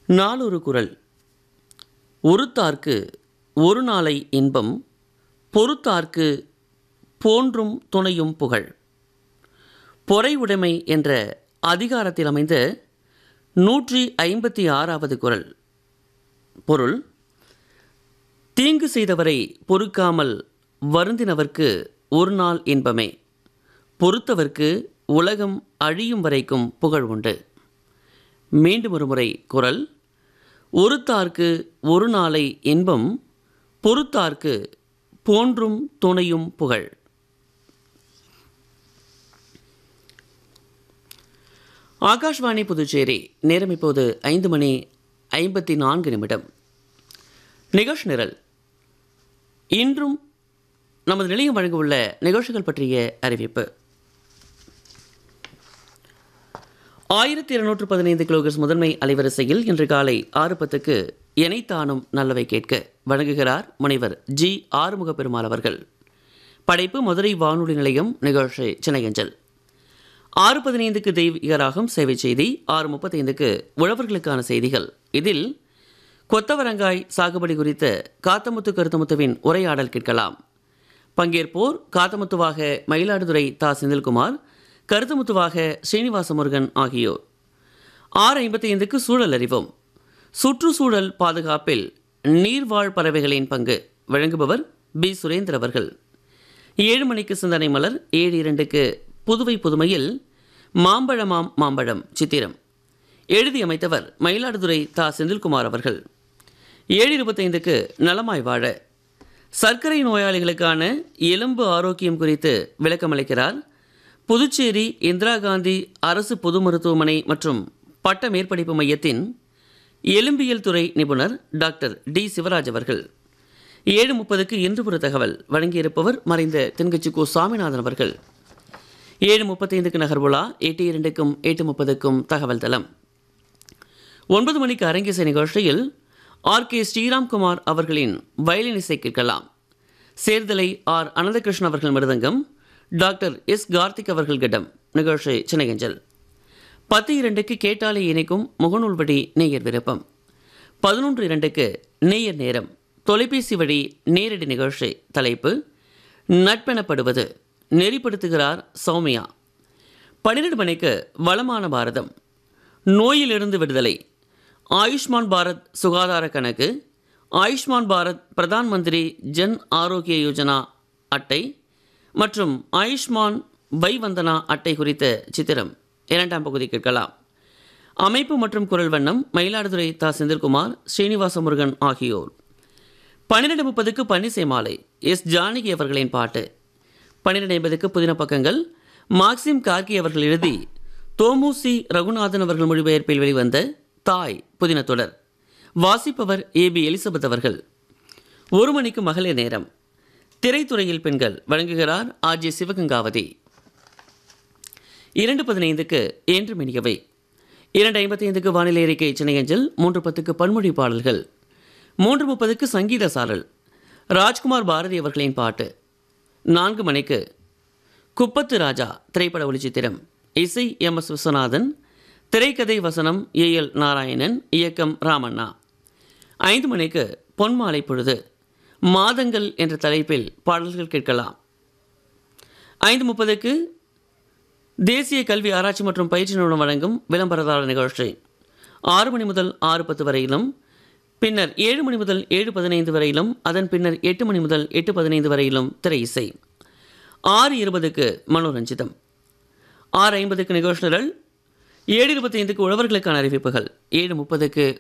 நாளொரு குரல் ஒருத்தார்க்கு ஒரு நாளை இன்பம் பொறுத்தார்க்கு போன்றும் துணையும் புகழ் பொறை உடைமை என்ற அதிகாரத்தில் அமைந்த நூற்றி ஐம்பத்தி ஆறாவது குரல் பொருள் தீங்கு செய்தவரை பொறுக்காமல் வருந்தினவர்க்கு ஒரு நாள் இன்பமே பொறுத்தவர்க்கு உலகம் அழியும் வரைக்கும் புகழ் உண்டு மீண்டும் ஒரு முறை குரல் ஒருத்தார்க்கு ஒரு நாளை இன்பம் பொறுத்தார்க்கு போன்றும் துணையும் புகழ் ஆகாஷ்வாணி புதுச்சேரி நேரம் இப்போது ஐந்து மணி ஐம்பத்தி நான்கு நிமிடம் நிகழ்ச்சி நிரல் இன்றும் நமது நிலையம் வழங்க உள்ள நிகழ்ச்சிகள் பற்றிய அறிவிப்பு ஆயிரத்தி இருநூற்று பதினைந்து கிலோகர்ஸ் முதன்மை அலைவரிசையில் இன்று காலை ஆறு பத்துக்கு எனைத்தானும் நல்லவை கேட்க வழங்குகிறார் முனைவர் ஜி ஆறுமுக பெருமாள் அவர்கள் படைப்பு மதுரை வானொலி நிலையம் நிகழ்ச்சி சென்னையஞ்சல் ஆறு பதினைந்துக்கு தெய்வீகராகும் சேவை செய்தி ஆறு முப்பத்தைந்துக்கு உழவர்களுக்கான செய்திகள் இதில் கொத்தவரங்காய் சாகுபடி குறித்த காத்தமுத்து கருத்தமுத்துவின் உரையாடல் கேட்கலாம் பங்கேற்போர் காத்தமுத்துவாக மயிலாடுதுறை தா செந்தில்குமார் கருத்தமுத்துவாக ஸ்ரீனிவாச முருகன் ஆகியோர் ஆறு ஐம்பத்தி ஐந்துக்கு சூழல் அறிவோம் சுற்றுச்சூழல் பாதுகாப்பில் நீர்வாழ் பறவைகளின் பங்கு வழங்குபவர் பி சுரேந்தர் அவர்கள் ஏழு மணிக்கு சிந்தனை மலர் ஏழு இரண்டுக்கு புதுவை புதுமையில் மாம்பழமாம் மாம்பழம் சித்திரம் எழுதி அமைத்தவர் மயிலாடுதுறை தா செந்தில்குமார் அவர்கள் ஏழு இருபத்தைந்துக்கு நலமாய் வாழ சர்க்கரை நோயாளிகளுக்கான எலும்பு ஆரோக்கியம் குறித்து விளக்கமளிக்கிறார் புதுச்சேரி இந்திரா காந்தி அரசு பொது மருத்துவமனை மற்றும் பட்ட மேற்படிப்பு மையத்தின் எலும்பியல் துறை நிபுணர் டாக்டர் டி சிவராஜ் அவர்கள் ஏழு முப்பதுக்கு இன்று ஒரு தகவல் வழங்கியிருப்பவர் மறைந்த தென்கட்சி கோ சாமிநாதன் அவர்கள் ஏழு முப்பத்தைந்துக்கு நகர்வுலா எட்டு இரண்டுக்கும் எட்டு முப்பதுக்கும் தகவல் தளம் ஒன்பது மணிக்கு அரங்கேச நிகழ்ச்சியில் ஆர் கே ஸ்ரீராம்குமார் அவர்களின் வயலின் இசை கேட்கலாம் சேர்தலை ஆர் அனந்தகிருஷ்ணன் அவர்கள் மிருதங்கம் டாக்டர் எஸ் கார்த்திக் அவர்கள் கடம் நிகழ்ச்சி சின்னகஞ்சல் பத்து இரண்டுக்கு கேட்டாலே இணைக்கும் முகநூல் வழி நேயர் விருப்பம் பதினொன்று இரண்டுக்கு நேயர் நேரம் தொலைபேசி வழி நேரடி நிகழ்ச்சி தலைப்பு நட்பெனப்படுவது நெறிப்படுத்துகிறார் சௌமியா பன்னிரெண்டு மணிக்கு வளமான பாரதம் நோயிலிருந்து விடுதலை ஆயுஷ்மான் பாரத் சுகாதார கணக்கு ஆயுஷ்மான் பாரத் பிரதான் மந்திரி ஜன் ஆரோக்கிய யோஜனா அட்டை மற்றும் ஆயுஷ்மான் வைவந்தனா அட்டை குறித்த சித்திரம் இரண்டாம் பகுதி கேட்கலாம் அமைப்பு மற்றும் குரல் வண்ணம் மயிலாடுதுறை தா செந்தில்குமார் ஸ்ரீனிவாச முருகன் ஆகியோர் பன்னிரெண்டு முப்பதுக்கு பன்னிசை மாலை எஸ் ஜானகி அவர்களின் பாட்டு பன்னிரெண்டு ஐம்பதுக்கு புதின பக்கங்கள் மார்க்சிம் கார்கி அவர்கள் எழுதி தோமுசி ரகுநாதன் அவர்கள் மொழிபெயர்ப்பில் வெளிவந்த தாய் புதின தொடர் வாசிப்பவர் ஏ பி எலிசபெத் அவர்கள் ஒரு மணிக்கு மகளிர் நேரம் திரைத்துறையில் பெண்கள் வழங்குகிறார் ஆர் ஜே சிவகங்காவதி இரண்டு பதினைந்துக்கு என்று மினியவை இரண்டு ஐம்பத்தைந்துக்கு வானிலை அறிக்கை சென்னையஞ்சல் மூன்று பத்துக்கு பன்மொழி பாடல்கள் மூன்று முப்பதுக்கு சங்கீத சாரல் ராஜ்குமார் பாரதி அவர்களின் பாட்டு நான்கு மணிக்கு குப்பத்து ராஜா திரைப்பட ஒளிச்சித்திரம் இசை எம் எஸ் விஸ்வநாதன் திரைக்கதை வசனம் ஏ எல் நாராயணன் இயக்கம் ராமண்ணா ஐந்து மணிக்கு பொன்மாலை பொழுது மாதங்கள் என்ற தலைப்பில் பாடல்கள் கேட்கலாம் ஐந்து முப்பதுக்கு தேசிய கல்வி ஆராய்ச்சி மற்றும் பயிற்சி நிறுவனம் வழங்கும் விளம்பரதாரர் நிகழ்ச்சி ஆறு மணி முதல் ஆறு பத்து வரையிலும் பின்னர் ஏழு மணி முதல் ஏழு பதினைந்து வரையிலும் அதன் பின்னர் எட்டு மணி முதல் எட்டு பதினைந்து வரையிலும் திரை இசை ஆறு இருபதுக்கு மனோரஞ்சிதம் ஆறு ஐம்பதுக்கு நிகழ்ச்சிகள் ஏழு இருபத்தைந்துக்கு உழவர்களுக்கான அறிவிப்புகள் ஏழு முப்பதுக்கு